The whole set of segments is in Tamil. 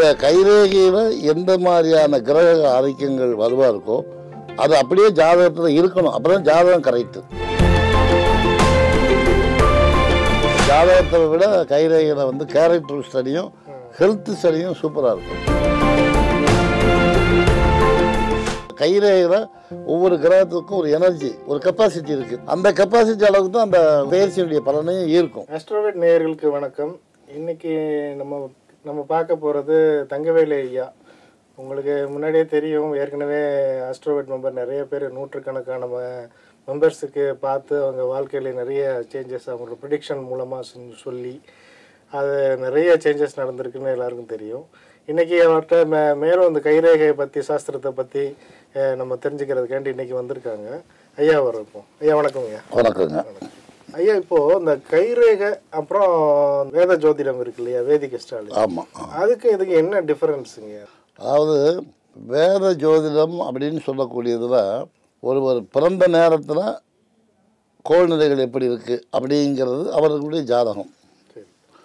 கைரேகையில் எந்த மாதிரியான கிரக ஆதிக்கங்கள் வலுவாக இருக்கோ அது அப்படியே ஜாதகத்தில் இருக்கணும் அப்பதான் ஜாதகம் கரெக்டு ஜாதகத்தை விட கைரேகையில் வந்து கேரக்டர் ஸ்டடியும் ஹெல்த் ஸ்டடியும் சூப்பராக இருக்கும் கைரேகையில் ஒவ்வொரு கிரகத்துக்கும் ஒரு எனர்ஜி ஒரு கெப்பாசிட்டி இருக்குது அந்த கெப்பாசிட்டி அளவுக்கு தான் அந்த பயிற்சியினுடைய பலனையும் ஈர்க்கும் ஆஸ்ட்ரோவேட் நேயர்களுக்கு வணக்கம் இன்னைக்கு நம்ம நம்ம பார்க்க போகிறது தங்கவேலு ஐயா உங்களுக்கு முன்னாடியே தெரியும் ஏற்கனவே ஆஸ்ட்ரோவேட் மெம்பர் நிறைய பேர் நூற்றுக்கணக்கான மெம்பர்ஸுக்கு பார்த்து அவங்க வாழ்க்கையில் நிறைய சேஞ்சஸ் அவங்களோட ப்ரிடிக்ஷன் மூலமாக சொல்லி அது நிறைய சேஞ்சஸ் நடந்திருக்குன்னு எல்லாருக்கும் தெரியும் இன்னைக்கு அவர்கிட்ட மே மேலும் இந்த கைரேகையை பற்றி சாஸ்திரத்தை பற்றி நம்ம தெரிஞ்சுக்கிறதுக்காண்டி இன்னைக்கு வந்திருக்காங்க ஐயா வரப்போம் ஐயா வணக்கம் ஐயா வணக்கங்க ஐயா இப்போ இந்த கைரேகை அப்புறம் வேத ஜோதிடம் இருக்கு இல்லையா வேதிக் அஸ்ட்ராலஜி ஆமாம் அதுக்கு இதுக்கு என்ன டிஃபரன்ஸுங்க அதாவது வேத ஜோதிடம் அப்படின்னு சொல்லக்கூடியதில் ஒருவர் பிறந்த நேரத்தில் கோள்நிலைகள் எப்படி இருக்குது அப்படிங்கிறது அவர்களுடைய ஜாதகம் சரி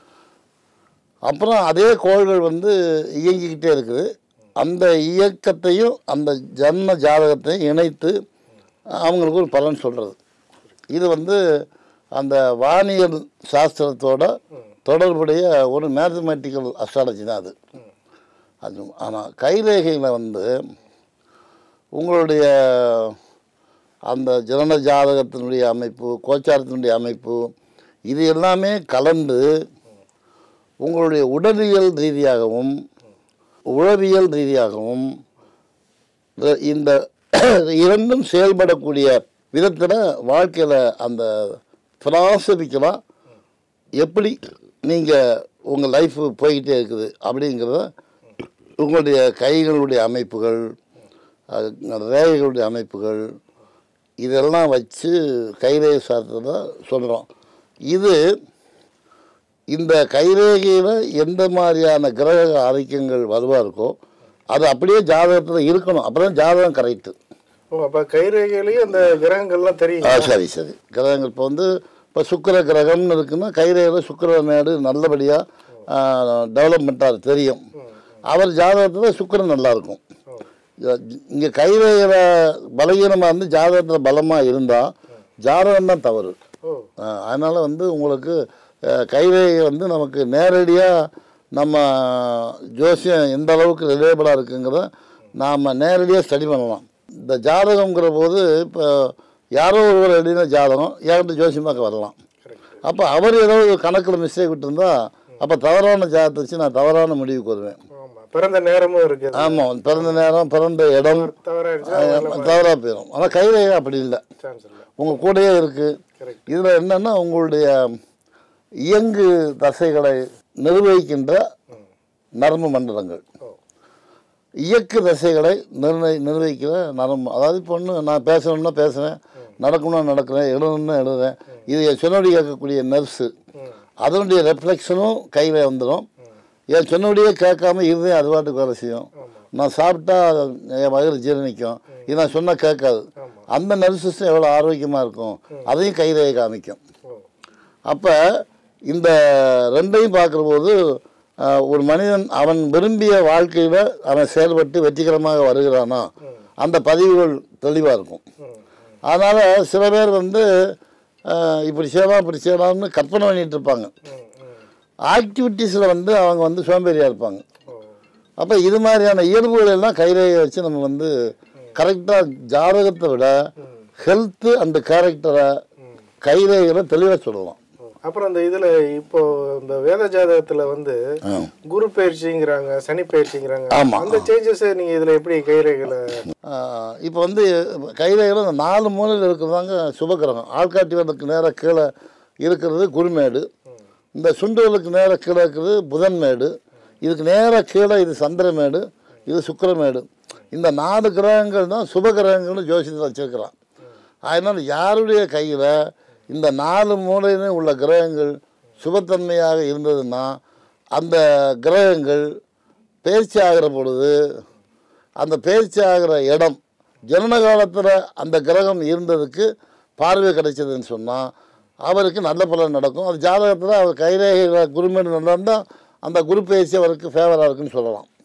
அப்புறம் அதே கோள்கள் வந்து இயங்கிக்கிட்டே இருக்குது அந்த இயக்கத்தையும் அந்த ஜன்ம ஜாதகத்தையும் இணைத்து அவங்களுக்கு ஒரு பலன் சொல்கிறது இது வந்து அந்த வானியல் சாஸ்திரத்தோட தொடர்புடைய ஒரு மேத்தமேட்டிக்கல் அஸ்ட்ராலஜி தான் அது அது ஆனால் கைரேகையில் வந்து உங்களுடைய அந்த ஜனன ஜாதகத்தினுடைய அமைப்பு கோச்சாரத்தினுடைய அமைப்பு இது எல்லாமே கலந்து உங்களுடைய உடலியல் ரீதியாகவும் உளவியல் ரீதியாகவும் இந்த- இந்த இரண்டும் செயல்படக்கூடிய விதத்தில் வாழ்க்கையில் அந்த ஃபிலாசபிக்கலாக எப்படி நீங்கள் உங்கள் லைஃப் போய்கிட்டே இருக்குது அப்படிங்கிறத உங்களுடைய கைகளுடைய அமைப்புகள் அஹ், ரேகைகளுடைய அமைப்புகள் இதெல்லாம் வச்சு கைரேகை சாஸ்திரத்தை சொல்கிறோம் இது இந்த கைரேகையில் எந்த மாதிரியான கிரக ஆதிக்கங்கள் வலுவாக இருக்கோ அது அப்படியே ஜாதகத்தில் இருக்கணும் அப்பதான் ஜாதகம் கரெக்டு ஓ அப்போ கைரேகையிலேயே அந்த கிரகங்கள்லாம் ஆ தெரியும் சரி சரி கிரகங்கள் இப்போ வந்து இப்போ சுக்கிர கிரகம்னு இருக்குன்னா கைரேகையில் சுக்கிர நாடு நல்லபடியாக டெவலப்மெண்ட்டாக தெரியும் அவர் ஜாதகத்தில் சுக்கிரன் நல்லா இருக்கும் ஓ இங்கே கைரேகையில் பலகீனமாக இருந்து ஜாதகத்தில் பலமாக இருந்தால் ஜாதகம் தான் தவறு ஓ அதனால் வந்து உங்களுக்கு அஹ், கைரேகை வந்து நமக்கு நேரடியாக நம்ம ஜோசியம் எந்த அளவுக்கு ரிலேபிளாக இருக்குங்கிறத நாம் நேரடியாக ஸ்டடி பண்ணலாம் இந்த ஜாதகங்கிற போது இப்போ யாரோ ஒருவர் எழுதின ஜாதகம் என்கிட்ட ஜோசியமாக்க வரலாம் கரெக்ட் அப்போ அவர் ஏதோ ஒரு கணக்கில் மிஸ்டேக் விட்டுருந்தா அப்போ தவறான ஜாதகத்தை வச்சு நான் தவறான முடிவுக்கு வருவேன் ஆமாம் பிறந்த நேரமும் இருக்குது ஆமாம் பிறந்த நேரம் பிறந்த இடம் தவறாயிருச்சா தவறாக போயிடும் ஆனால் கைரேகை அப்படி இல்லை சான்ஸ் இல்லை உங்கள் கூடயே இருக்குது கரெக்ட் இதில் என்னன்னா உங்களுடைய இயங்கு தசைகளை நிர்வகிக்கின்ற நரம்பு மண்டலங்கள் ஓ இயக்கு தசைகளை நிர்ணய நிர்வகிக்கிற நரம்பு அதாவது இப்போ ஒன்று நான் பேசணும்னா பேசுகிறேன் நடக்கணும்னா நடக்கிறேன் எழுதணும்னா எழுதுறேன் இது என் சொன்னோடி கேட்கக்கூடிய நர்ஸு ம் அதனுடைய ரெஃப்ளெக்ஷனும் கையில் வந்துடும் என் சொன்னபடியே கேட்காம இருதயம் அது பாட்டுக்கு வேலை செய்யும் நான் சாப்பிட்டா என் வயிறு ஜீரணிக்கும் இது நான் சொன்னால் கேட்காது ஆமாம் அந்த நர்வஸ் சிஸ்டம் எவ்வளோ ஆரோக்கியமாக இருக்கும் அதையும் கைரேகை காமிக்கும் ஓ அப்போ இந்த ரெண்டையும் பார்க்குறபோது ஆஹ், ஒரு மனிதன் அவன் விரும்பிய வாழ்க்கையில் அவன் செயல்பட்டு வெற்றிகரமாக வருகிறானா அந்த பதிவுகள் தெளிவாக இருக்கும் ம் அதனால் சில பேர் வந்து ஆஹ், இப்படி செய்யலாம் இப்படி செய்யலாம்னு கற்பனை பண்ணிட்டு இருப்பாங்க ம் ம் ஆக்டிவிட்டீஸில் வந்து அவங்க வந்து சோம்பேறியாக இருப்பாங்க ஓ அப்போ இது மாதிரியான இயல்புகள் எல்லாம் கைரேகை வச்சு நம்ம வந்து கரெக்டாக ஜாதகத்தை விட ஹெல்த்து அண்டு கேரக்டரை கைரேகையில் தெளிவாக சொல்லலாம் ஓ. அப்புறம் இந்த இதுல இப்போ இந்த வேத ஜாதகத்துல வந்து ஆ. குரு பயிற்சிங்கிறாங்க சனி பயிற்சிங்கிறாங்க ஆமா. அந்த சேஞ்சஸ் நீங்க இதுல எப்படி கைரேகையில இப்போ வந்து கைரேகையில் இந்த நாலு மூலையில் இருக்கிறதாங்க சுபகிரகம் ஆள்காட்டி வரலுக்கு நேராக கீழே இருக்கிறது குருமேடு இந்த சுண்டுவலுக்கு நேராக கீழே இருக்கிறது புதன்மேடு இதுக்கு நேராக கீழே இது சந்திரமேடு இது சுக்கிரமேடு இந்த நாலு கிரகங்கள் தான் சுப கிரகங்கள்னு ஜோசியத்தில் வச்சுருக்கிறான் அதனால் யாருடைய கையில் இந்த நாலு மூலையிலும் உள்ள கிரகங்கள் சுபத்தன்மையாக இருந்ததுன்னா அந்த கிரகங்கள் பேச்சு ஆகிற பொழுது அந்த பேச்சு ஆகிற இடம் ஜனன காலத்தில் அந்த கிரகம் இருந்ததுக்கு பார்வை கிடைச்சதுன்னு சொன்னால் அவருக்கு நல்ல பலன் நடக்கும் அது ஜாதகத்தில் அவர் கைரேகை குருமேடு நல்லா இருந்தால் அந்த குரு பேச்சு அவருக்கு ஃபேவராக இருக்குன்னு சொல்லலாம்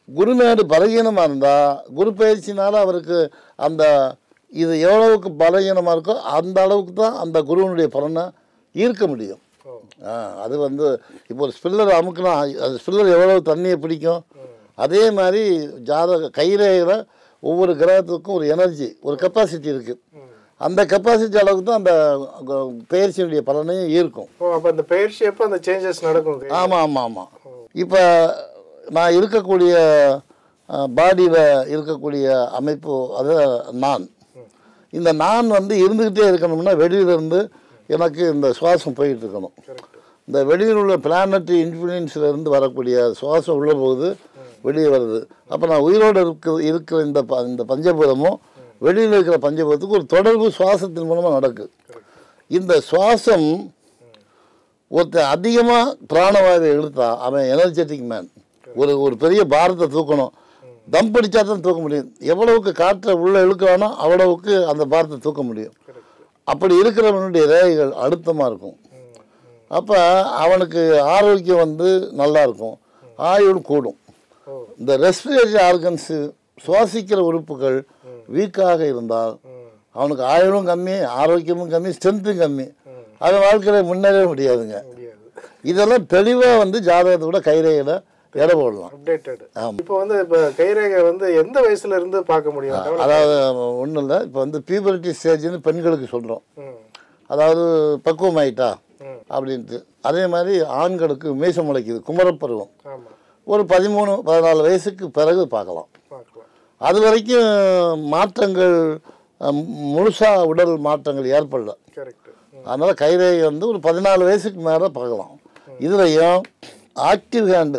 குருமேடு பலகீனமாக இருந்தால் குரு பயிற்சினால அவருக்கு அந்த இது எவ்வளவுக்கு பலகீனமாக இருக்கோ அந்த அளவுக்கு தான் அந்த குருவனுடைய பலனை ஈர்க்க முடியும் ஓ ஆ அது வந்து இப்போ ஒரு ஸ்பில்லர் அமுக்குனா அது ஸ்பில்லர் எவ்வளவு தண்ணியை பிடிக்கும் அதே மாதிரி ஜாதக கைரேகையில் ஒவ்வொரு கிரகத்துக்கும் ஒரு எனர்ஜி ஒரு கெப்பாசிட்டி இருக்குது ம். அந்த கெப்பாசிட்டி அளவுக்கு தான் அந்த க- பெயர்ச்சியினுடைய பலனையும் ஈர்க்கும் ஓ அப்போ அந்த பயிற்சி அப்போ அந்த சேஞ்சஸ் நடக்கும் ஆமாம் ஆமாம் ஆமாம் இப்போ நான் இருக்கக்கூடிய பாடியில் இருக்கக்கூடிய அமைப்பு அது நான் இந்த நான் வந்து இருந்துக்கிட்டே இருக்கணும்னா வெளியில இருந்து எனக்கு இந்த சுவாசம் போயிட்டு இருக்கணும் கரெக்ட் இந்த வெளியில் உள்ள பிளானட் இன்ஃப்ளூயன்ஸில் இருந்து வரக்கூடிய சுவாசம் உள்ள போகுது வெளியே வருது அப்போ நான் உயிரோடு இருக்க இருக்கிற இந்த ப இந்த பஞ்சபூதமும் வெளியில் இருக்கிற பஞ்சபூதத்துக்கு ஒரு தொடர்பு சுவாசத்தின் மூலமாக நடக்குது இந்த சுவாசம் ஒருத்தன் அதிகமாக பிராணவாயுவை இழுத்தா அவன் எனர்ஜெட்டிக் மேன் ஒரு ஒரு பெரிய பாரத்தை தூக்கணும் தம் பிடிச்சா தான் தூக்க முடியும் எவ்வளவுக்கு காற்றை உள்ளே இழுக்கிறானோ அவ்வளவுக்கு அந்த பாரத்தை தூக்க முடியும் கரெக்ட் அப்படி இருக்கிறவனுடைய ரேகைகள் அழுத்தமாக இருக்கும் அப்போ அவனுக்கு ஆரோக்கியம் வந்து நல்லா இருக்கும் ஆயுள் கூடும் ஓ இந்த ரெஸ்பிரேட்டரி ஆர்கன்ஸு சுவாசிக்கிற உறுப்புகள் வீக்காக இருந்தால் ம் அவனுக்கு ஆயுளும் கம்மி ஆரோக்கியமும் கம்மி ஸ்ட்ரென்த்தும் கம்மி அவன் வாழ்க்கையில் முன்னேறவே முடியாதுங்க முடியாது இதெல்லாம் தெளிவாக வந்து ஜாதகத்தை விட கைரேகையில் எடை போடலாம் அப்டேட்டட் ஆமா. இப்போ வந்து இப்போ கைரேகை வந்து எந்த வயசுல இருந்து பார்க்க முடியும் develop- அதாவது ஒன்றும் இல்லை இப்போ வந்து பியூபரிட்டி ஸ்டேஜ்னு பெண்களுக்கு சொல்கிறோம் ம் அதாவது பக்குவம் ஆயிட்டா ம் அப்படின்ட்டு அதே மாதிரி ஆண்களுக்கு மீசம் முளைக்குது குமரப்பருவம் ஆமா ஒரு பதிமூணு பதினாலு வயசுக்கு பிறகு பார்க்கலாம் பார்க்கலாம் அது வரைக்கும் மாற்றங்கள் முழுசாக உடல் மாற்றங்கள் ஏற்படல கரெக்ட் அதனால் கைரேகை வந்து ஒரு பதினாலு வயசுக்கு மேலே பார்க்கலாம் இதுலையும் ஆக்டிவ் ஹேண்டு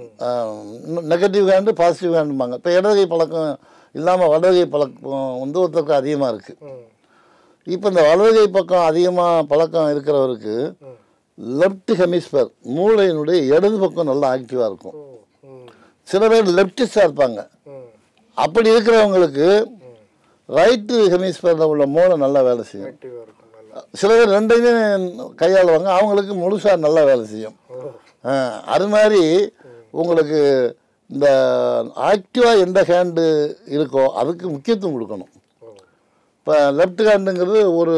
ம் நெகட்டிவ் ஹேண்டு பாசிட்டிவ் ஹேண்டும்பாங்க இப்போ இடதுகை பழக்கம் இல்லாமல் வலதுகை பழக்கம் வந்து ஒருத்தருக்கு அதிகமாக இருக்குது ம் இப்போ இந்த வலதுகை பக்கம் அதிகமாக பழக்கம் இருக்கிறவருக்கு ம் லெஃப்ட் ஹெமிஸ்பர் மூளையினுடைய இடது பக்கம் நல்லா ஆக்டிவாக இருக்கும் ஓ ம் சில பேர் லெஃப்டிஸ்டாக இருப்பாங்க ம் அப்படி இருக்கிறவங்களுக்கு ம் ரைட்டு ஹெமிஸ்பரில் உள்ள மூளை நல்லா வேலை செய்யும் ஆக்டிவாக இருக்கும் நல்லா சில பேர் ரெண்டையுமே கையாளுவாங்க அவங்களுக்கு முழுசாக நல்லா வேலை செய்யும் ஓ ஆ, அது மாதிரி உங்களுக்கு இந்த ஆக்டிவாக எந்த ஹேண்டு இருக்கோ அதுக்கு முக்கியத்துவம் கொடுக்கணும் ஓ இப்போ லெஃப்ட் ஹேண்டுங்கிறது ஒரு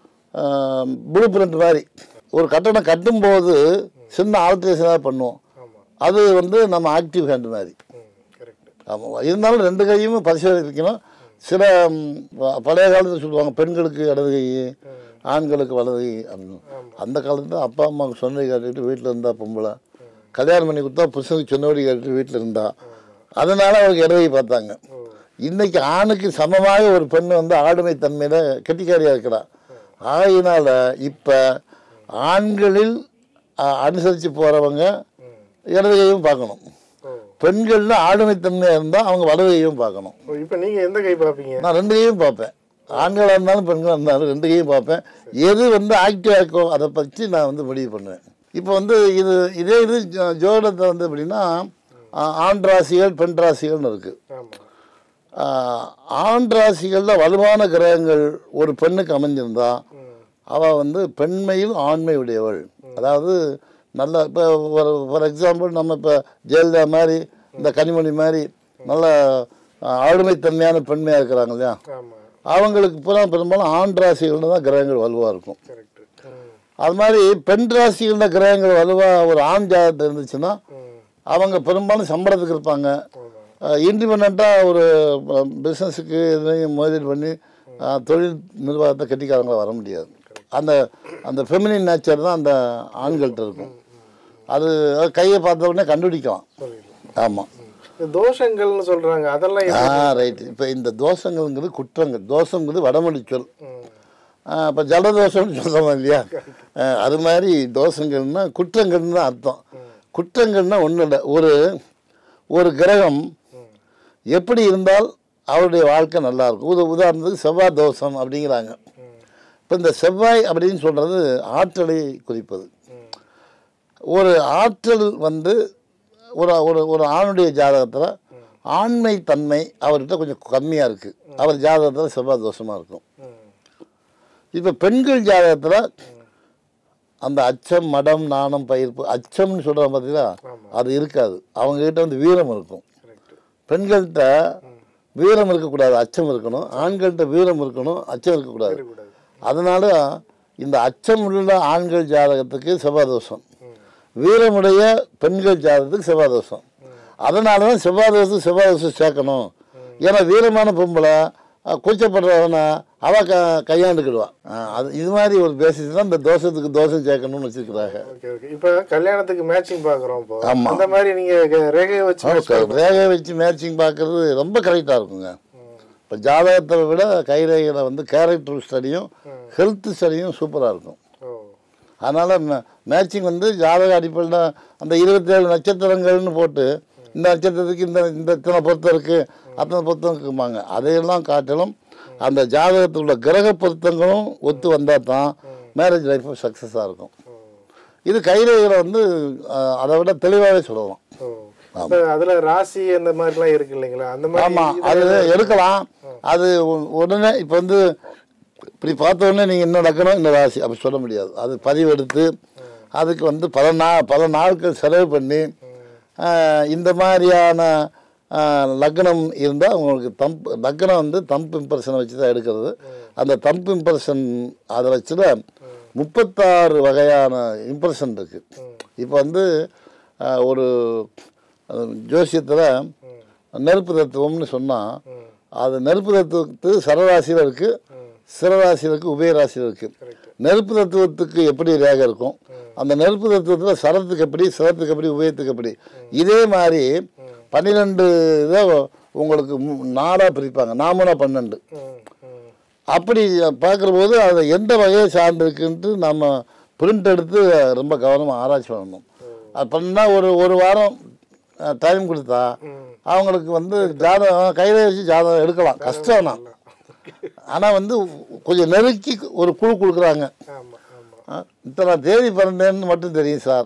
ப்ளூ பிரிண்ட் மாதிரி ஒரு கட்டணம் கட்டும்போது சின்ன ஆல்ட்ரேஷனாக பண்ணுவோம் ஆமாம் அது வந்து நம்ம ஆக்டிவ் ஹேண்டு மாதிரி ம் கரெக்ட் ஆமாம் இருந்தாலும் ரெண்டு கையுமே பரிசோதிக்கணும் சில ம், ப- பழைய காலத்தில் சொல்லுவாங்க பெண்களுக்கு இடது கை ஆண்களுக்கு வலது கை அப்படின்னு அந்த காலத்தில் அப்பா அம்மாவுக்கு சொன்னதை கேட்டுட்டு வீட்டில் இருந்தா பொம்பளை கல்யாணம் பண்ணி கொடுத்தா புருஷனுக்கு சொன்னபடி கேட்டுட்டு வீட்டில் இருந்தா அதனால அவருக்கு இடது கை பார்த்தாங்க ஓ இன்னைக்கு ஆணுக்கு சமமாக ஒரு பெண் வந்து ஆளுமை தன்மையில கெட்டிக்காரியாக இருக்கிறா ஆகையினால இப்போ ஆண்களில் அ- அனுசரித்து போகிறவங்க ம் இடதுகையும் பார்க்கணும் ஓ பெண்களில் ஆளுமைத்தன்மையாக இருந்தால் அவங்க வலதுகையும் பார்க்கணும் ஓ இப்போ நீங்கள் எந்த கை பார்ப்பீங்க நான் ரெண்டு கையும் பார்ப்பேன் ஆண்களாக இருந்தாலும் பெண்களாக இருந்தாலும் ரெண்டு கையும் பார்ப்பேன் எது வந்து ஆக்டிவாக இருக்கோ அதை பற்றி நான் வந்து முடிவு பண்ணுவேன் இப்போ வந்து இது இதே இது ஜோ- ஜோதிடத்தை வந்து எப்படின்னா ஆ- ஆண் ராசிகள் பெண் ராசிகள்னு இருக்குது ஆமாம் ஆண் ராசிகளில் வலுவான கிரகங்கள் ஒரு பெண்ணுக்கு அமைஞ்சிருந்தா ம் அவள் வந்து பெண்மையில் ஆண்மை உடையவள் அதாவது நல்ல இப்போ ஒரு ஃபார் எக்ஸாம்பிள் நம்ம இப்போ ஜெயலலிதா மாதிரி இந்த கனிமொழி மாதிரி நல்ல ஆ, ஆளுமைத்தன்மையான பெண்மையாக இருக்கிறாங்க இல்லையா ஆமாம் அவங்களுக்கு பூரா பெரும்பாலும் ஆண் ராசிகளில் தான் கிரகங்கள் வலுவாக இருக்கும் கரெக்ட் ம் அது மாதிரி பெண் ராசிகளில் கிரகங்கள் வலுவாக ஒரு ஆண் ஜாதகத்தில் இருந்துச்சுன்னா ம் அவங்க பெரும்பாலும் சம்பளத்துக்கு இருப்பாங்க ஆமாம் இண்டிபெண்ட்டாக ஒரு பிஸ்னஸுக்கு எதுலையும் முதலீடு பண்ணி அஹ், தொழில் நிர்வாகத்தை கட்டிக்காரங்கள வர முடியாது அந்த அந்த ஃபெமினின் நேச்சர் தான் அந்த ஆண்கள்கிட்ட இருக்கும் அது அது கையை பார்த்த உடனே கண்டுபிடிக்கலாம் சொல்லிடலாம் ஆமாம் இந்த தோஷங்கள்னு சொல்கிறாங்க அதெல்லாம் ஆ எப்படி? ரைட் இப்போ இந்த தோஷங்கள்ங்கிறது குற்றங்கள் தோஷங்கிறது வடமொழி சொல் ம் இப்போ ஜலதோஷம்னு சொல்கிறோம் இல்லையா அஹ், அது மாதிரி தோஷங்கள்னா குற்றங்கள்னு தான் அர்த்தம் குற்றங்கள்னா ஒன்றும் இல்லை ஒரு ஒரு கிரகம் ம் எப்படி இருந்தால் அவருடைய வாழ்க்கை நல்லா இருக்கும் உத உதாரணத்துக்கு செவ்வாய் தோஷம் அப்படிங்கிறாங்க ம் இப்போ இந்த செவ்வாய் அப்படின்னு சொல்கிறது ஆற்றலை குறிப்பது ம் ஒரு ஆற்றல் வந்து ஒரு ஒரு ஒரு ஆணுடைய ஜாதகத்தில் ஆண்மை தன்மை அவர்கிட்ட கொஞ்சம் கம்மியாக இருக்குது அவர் ஜாதகத்தில் செவ்வாய் தோஷமாக இருக்கும் ம் இப்போ பெண்கள் ஜாதகத்தில் அந்த அச்சம் மடம் நாணம் பயிர்ப்பு அச்சம்னு சொல்கிறோம் பார்த்தீங்களா ஆமாம் அது இருக்காது அவங்ககிட்ட வந்து வீரம் இருக்கும் கரெக்ட் பெண்கள்கிட்ட வீரம் இருக்கக்கூடாது அச்சம் இருக்கணும் ஆண்கள்கிட்ட வீரம் இருக்கணும் அச்சம் இருக்கக்கூடாது கூடாது அதனால இந்த அச்சம் உள்ள ஆண்கள் ஜாதகத்துக்கு செவ்வாதோஷம் வீரமுடைய பெண்கள் ஜாதகத்துக்கு செவ்வாதோஷம் அதனால தான் செவ்வாதோஷம் செவ்வாதோஷம் சேர்க்கணும் ஏன்னா வீரமான பொம்பளை அஹ், கூச்சப்படுறவனை அவ க கையாண்டுக்கிடுவான் அஹ், அது இது மாதிரி ஒரு பேசிஸ் தான் இந்த தோஷத்துக்கு தோஷம் சேர்க்கணும்னு வச்சுருக்கிறாங்க ஓகே ஓகே இப்போ கல்யாணத்துக்கு மேட்சிங் பார்க்குறோம் இப்போ ஆமா. அந்த மாதிரி நீங்கள் ரேகையை வச்சு match ஆமாம் ரேகை வச்சு மேட்சிங் பார்க்கறது ரொம்ப கரெக்டாக இருக்குங்க ம். இப்போ ஜாதகத்தை விட கைரேகையில் வந்து கேரக்டர் ஸ்டடியும் ஹெல்த் ஸ்டடியும் சூப்பராக இருக்கும் ஓ அதனால் மேட்சிங் வந்து ஜாதக அடிப்படையில் அந்த இருபத்தேழு நட்சத்திரங்கள்னு போட்டு இந்த நட்சத்திரத்துக்கு இந்த இந்த இத்தனை பொருத்தம் இருக்குது அத்தனை பொருத்தம் இருக்குமாங்க அதையெல்லாம் காட்டிலும் அந்த ஜாதகத்தில் உள்ள கிரக பொருத்தங்களும் ஒத்து வந்தால் தான் மேரேஜ் லைஃப் சக்ஸஸாக இருக்கும் ஓ இது கைரேகையில் வந்து அஹ், அதை விட தெளிவாகவே சொல்லலாம் ஓ இப்போ அதில் ராசி அந்த மாதிரிலாம் இருக்கு இல்லைங்களா அந்த மாதிரி ஆமாம் இது- அது எடுக்கலாம் அது உ- உடனே இப்போ வந்து இப்படி பார்த்த உடனே நீங்கள் என்ன நடக்கணும் இந்த ராசி அப்படி சொல்ல முடியாது அது பதிவெடுத்து அதுக்கு வந்து பல நா பல நாட்கள் செலவு பண்ணி ஆஹ், இந்த மாதிரியான ஆஹ், லக்னம் இருந்தால் உங்களுக்கு தம்ப் லக்னம் வந்து தம்ப் இம்ப்ரெஷனை வச்சு தான் எடுக்கிறது அந்த தம்ப் இம்ப்ரெஷன் அதை வச்சு தான் முப்பத்தாறு வகையான இம்ப்ரெஷன் இருக்குது இப்போ வந்து ஆஹ், ஒரு ஜோசியத்தில் நெருப்பு தத்துவம்னு சொன்னால் ம் அது நெருப்பு தத்துவத்துக்கு சரராசியில் இருக்குது சிரராசியில் இருக்குது உபயராசியில் இருக்குது கரெக்ட் நெருப்பு தத்துவத்துக்கு எப்படி ரேகை இருக்கும் அந்த நெருப்பு தத்துவத்தில் சரத்துக்கு எப்படி சிரத்துக்கு எப்படி உபயத்துக்கு எப்படி இதே மாதிரி பன்னிரெண்டு இதை உங்களுக்கு நாடாக பிரிப்பாங்க நாமனா பன்னெண்டு ம் ம் அப்படி பார்க்குற போது அதை எந்த வகையை சார்ந்திருக்குன்ட்டு நம்ம பிரிண்ட் எடுத்து ரொம்ப கவனமாக ஆராய்ச்சி பண்ணணும் அது பண்ணால் ஒரு ஒரு வாரம் டைம் கொடுத்தா ம் அவங்களுக்கு வந்து ஜாதகம் கையில் வச்சு ஜாதகம் எடுக்கலாம் கஷ்டம் தான் ஆனால் வந்து கொஞ்சம் நெருக்கி ஒரு குழு கொடுக்குறாங்க ஆமாம் ஆமாம் ஆ, இத்தனை தேதி பிறந்தேன்னு மட்டும் தெரியும் சார்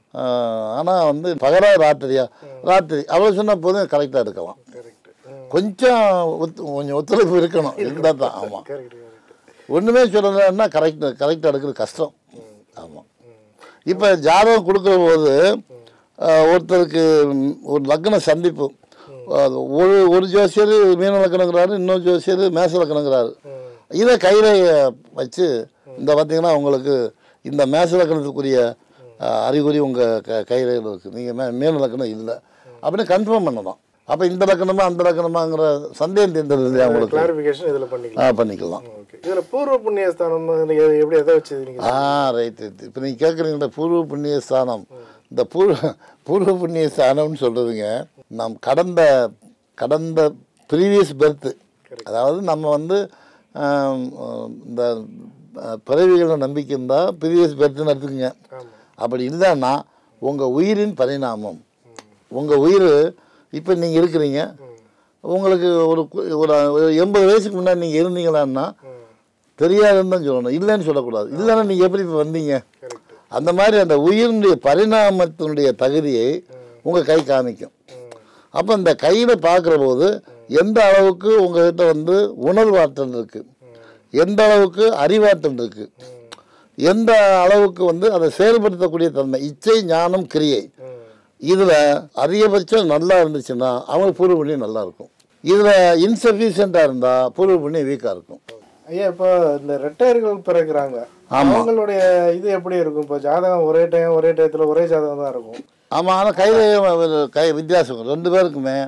ம் ஆனால் வந்து பகலா ராத்திரியா ராத்திரி அவ்வளோ சொன்ன போதும் கரெக்டாக எடுக்கலாம் கரெக்ட் ம் கொஞ்சம் ஒத்து கொஞ்சம் ஒத்துழைப்பு இருக்கணும் இருந்தால் தான் ஆமாம் கரெக்ட் கரெக்ட் ஒன்றுமே சொல்லலைன்னா கரெக்ட் கரெக்டாக எடுக்கிறது கஷ்டம் ஆமாம் இப்போ ஜாதகம் கொடுக்குற போது அஹ், ஒருத்தருக்கு ம், ஒரு லக்ன சந்திப்பு அது ஒரு ஒரு ஜோசியர் மீன லக்கணங்கிறாரு இன்னொரு ஜோசியர் மேச லக்கணங்கிறாரு ம் இதை கையில் வச்சு இந்த பார்த்தீங்கன்னா உங்களுக்கு இந்த மேச லக்கணத்துக்குரிய அஹ், அறிகுறி உங்கள் க கையில் இருக்குது நீங்கள் மே மீன லக்கணம் இல்லை அப்படின்னு கன்ஃபார்ம் பண்ணலாம் அப்போ இந்த லக்கணமா அந்த லக்கணமாங்கிற சந்தேகம் தீர்ந்தது இல்லையா உங்களுக்கு கிளாரிஃபிகேஷன் இதில் பண்ணிக்கலாம் ஆ பண்ணிக்கலாம் ஓகே இதில் பூர்வ புண்ணிய ஸ்தானம் நீங்க எப்படி எதை வச்சு நீங்கள் ஆ ரைட் ரைட் இப்போ நீங்கள் கேட்குறீங்களா பூர்வ புண்ணிய ஸ்தானம் இந்த பூர்வ பூர்வ புண்ணிய ஸ்தானம்னு சொல்கிறதுங்க நம் கடந்த கடந்த ப்ரீவியஸ் பெர்த்து அதாவது நம்ம வந்து ஆம், இந்த அஹ், பிறவிகளை நம்பிக்கை இருந்தால் ப்ரீவியஸ் பெர்த்துன்னு எடுத்துக்கோங்க ஆமாம் அப்படி இல்லைன்னா உங்கள் உயிரின் பரிணாமம் உங்கள் உயிர் இப்போ நீங்கள் இருக்கிறீங்க உங்களுக்கு ஒரு கு- ஒரு ஒரு எண்பது வயசுக்கு முன்னாடி நீங்கள் இருந்தீங்களான்னா ம் தெரியாதுன்னு தான் சொல்லணும் இல்லைன்னு சொல்லக்கூடாது இல்லைன்னா நீங்கள் எப்படி இப்போ வந்தீங்க கரெக்ட் அந்த மாதிரி அந்த உயிரினுடைய பரிணாமத்தினுடைய தகுதியை உங்கள் கை காமிக்கும் ம் அப்போ இந்த கையில் பார்க்குற போது எந்த அளவுக்கு உங்ககிட்ட வந்து உணர்வாற்றல் இருக்குது எந்த அளவுக்கு அறிவாற்றல் இருக்குது எந்த அளவுக்கு வந்து அதை செயல்படுத்தக்கூடிய தன்மை இச்சை ஞானம் கிரியை ம் இதில் அதிகபட்சம் நல்லா இருந்துச்சுன்னா அவங்களுக்கு பூர்வ புண்ணியம் நல்லா இருக்கும் இதில் இன்சஃபிஷியண்ட்டாக இருந்தால் பூர்வ புண்ணியம் வீக்காக இருக்கும் ஐயா இப்போ இந்த ரெட்டையர்கள் பிறகுறாங்க ஆமா. அவங்களுடைய இது எப்படி இருக்கும் இப்போ ஜாதகம் ஒரே டைம் ஒரே டயத்தில் ஒரே ஜாதகம் தான் இருக்கும் ஆமாம் ஆனால் கையில் கை வித்தியாசம் ரெண்டு பேருக்குமே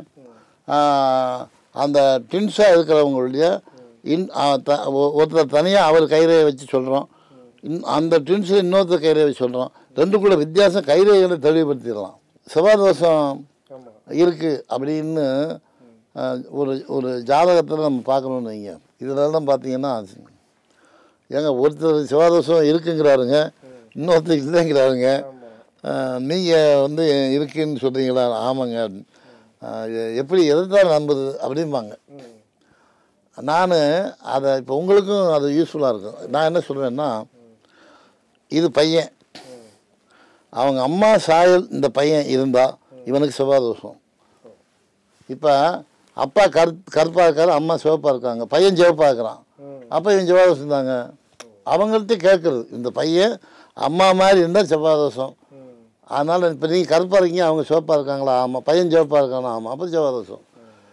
ஆஹ், அந்த ட்வின்ஸாக இருக்கிறவங்களுடைய இன் ஆ, த- ஒ- ஒருத்தர் தனியாக அவர் கைரேகை வச்சு சொல்கிறோம் இன் அந்த ட்வின்ஸில் இன்னொருத்தர் கைரேகை வச்சு சொல்கிறோம் ரெண்டுக்குள்ள வித்தியாசம் கைரேகைகளை தெளிவுபடுத்திடலாம் செவ்வாதோஷம் ஆமாம் இருக்குது அப்படின்னு ஆஹ், ஒரு ஒரு ஜாதகத்தில் நம்ம பார்க்கணுன்னு வைங்க இதெல்லாம் பார்த்தீங்கன்னா ஏங்க ஒருத்தர் செவ்வாதோஷம் இருக்குங்கிறாருங்க இன்னொருத்தர் இல்லைங்கிறாருங்க ஆமாம் நீங்கள் வந்து இருக்குன்னு சொல்கிறீங்களா ஆமாங்க ஆஹ் எ- எப்படி எதை தான் நம்புது அப்படிம்பாங்க ம் நான் அதை இப்போ உங்களுக்கும் அது யூஸ்ஃபுல்லாக இருக்கும் நான் என்ன சொல்லுவேன்னா இது பையன் அவங்க அம்மா சாயல் இந்த பையன் இருந்தால் இவனுக்கு செவ்வாதோஷம் இப்போ அப்பா கரு கருப்பாக இருக்காரு அம்மா சிவப்பாக இருக்காங்க பையன் சிவப்பாக இருக்கிறான் ம் அப்போ இவன் செவ்வாதோஷம் தாங்க அவங்கள்ட்ட கேட்குறது இந்த பையன் அம்மா மாதிரி இருந்தால் செவ்வாதோஷம் ம் அதனால் இப்போ நீங்கள் கருப்பாக இருக்கீங்க அவங்க சிவப்பாக இருக்காங்களா ஆமாம் பையன் சிவப்பாக இருக்கானா ஆமாம் அப்போ செவ்வாதோஷம்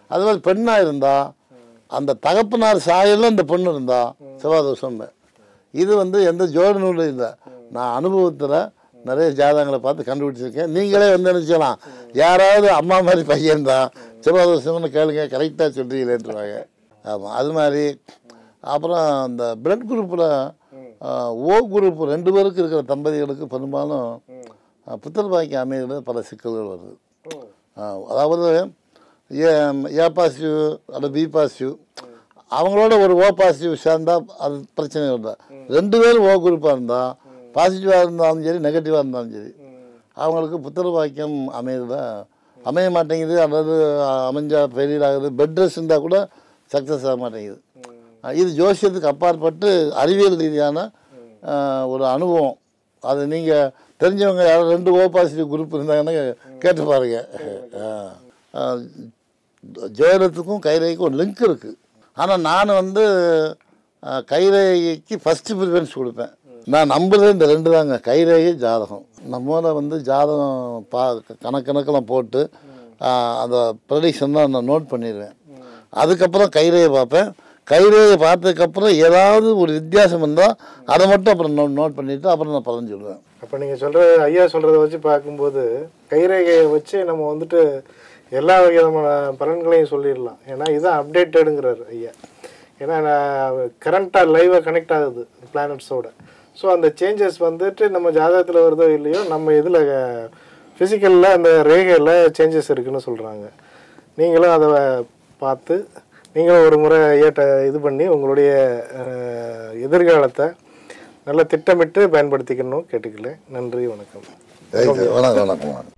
அது மாதிரி பெண்ணாக இருந்தால் அந்த தகப்பனார் சாயலில் இந்த பொண்ணு இருந்தா செவ்வாதோஷம் இது வந்து எந்த ஜோட நூலும் இல்லை நான் அனுபவத்தில் நிறைய ஜாதகங்களை பார்த்து கண்டுபிடிச்சிருக்கேன் நீங்களே வந்து நினச்சலாம் யாராவது அம்மா மாதிரி பையன் தான் செவ்வாதோஷம்னு கேளுங்க கரெக்டாக சொல்றீங்களேன்றாங்க ஆமாம் அது மாதிரி அப்புறம் இந்த பிளட் குரூப்பில் ஓ குரூப் ரெண்டு பேருக்கு இருக்கிற தம்பதிகளுக்கு பெரும்பாலும் அஹ், புத்தர் பாக்கியம் அமைகிறது பல சிக்கல்கள் வருது ஆஹ் அதாவது ஏ ஏ பாசிட்டிவ் அல்லது பி பாசிட்டிவ் அவங்களோட ஒரு ஓ பாசிட்டிவ் சேர்ந்தால் அது பிரச்சனை இல்லை ரெண்டு பேரும் ஓ குரூப்பாக இருந்தால் பாசிட்டிவாக இருந்தாலும் சரி நெகட்டிவாக இருந்தாலும் சரி அவங்களுக்கு புத்தர் பாக்கியம் அமையுதா அமைய மாட்டேங்குது அல்லது அமைஞ்சா ஃபெயிலியர் ஆகுது பெட் ரெஸ்ட் இருந்தால் கூட சக்ஸஸ் ஆக மாட்டேங்குது அஹ் இது ஜோசியத்துக்கு அப்பாற்பட்டு அறிவியல் ரீதியான அஹ், ஒரு அனுபவம் அது நீங்கள் தெரிஞ்சவங்க யாரும் ரெண்டு ஓ பாசிட்டிவ் குரூப் இருந்தாங்கன்னா கேட்டு பாருங்க அஹ், அஹ், ஜெயலலித்துக்கும் கைரேகைக்கும் ஒரு லிங்க் இருக்குது ஆனால் நான் வந்து அஹ், கைரேகைக்கு ஃபஸ்ட்டு ப்ரிஃபரன்ஸ் கொடுப்பேன் நான் நம்புறது இந்த ரெண்டு தாங்க கைரேகை ஜாதகம் நம்மள வந்து ஜாதகம் பா கணக்கணக்கெல்லாம் போட்டு அஹ், அந்த ப்ரொடிக்ஷன்லாம் நான் நோட் பண்ணிடுவேன் அதுக்கப்புறம் கைரேகை பார்ப்பேன் கைரேகை பார்த்ததுக்கப்புறம் ஏதாவது ஒரு வித்தியாசம் இருந்தால் அதை மட்டும் அப்புறம் நோட் நோட் பண்ணிவிட்டு அப்புறம் நான் பலன் சொல்லுவேன் அப்போ நீங்கள் சொல்கிற ஐயா சொல்கிறத வச்சு பார்க்கும்போது கைரேகையை வச்சு நம்ம வந்துட்டு எல்லா விதமான பலன்களையும் சொல்லிடலாம் ஏன்னா இதுதான் அப்டேட்டடுங்கிறார் ஐயா ஏன்னா கரண்ட்டாக லைவாக கனெக்ட் ஆகுது பிளானட்ஸோட ஸோ அந்த சேஞ்சஸ் வந்துட்டு நம்ம ஜாதகத்தில் வருதோ இல்லையோ நம்ம இதில் ஃபிசிக்கலில் அந்த ரேகையில் சேஞ்சஸ் இருக்குன்னு சொல்கிறாங்க நீங்களும் அதை பார்த்து நீங்களும் ஒரு முறை ஐயாட்ட இது பண்ணி உங்களுடைய அஹ், எதிர்காலத்தை நல்லா திட்டமிட்டு பயன்படுத்திக்கணும் கேட்டுக்கல நன்றி வணக்கம் வணக்கம் வணக்கம்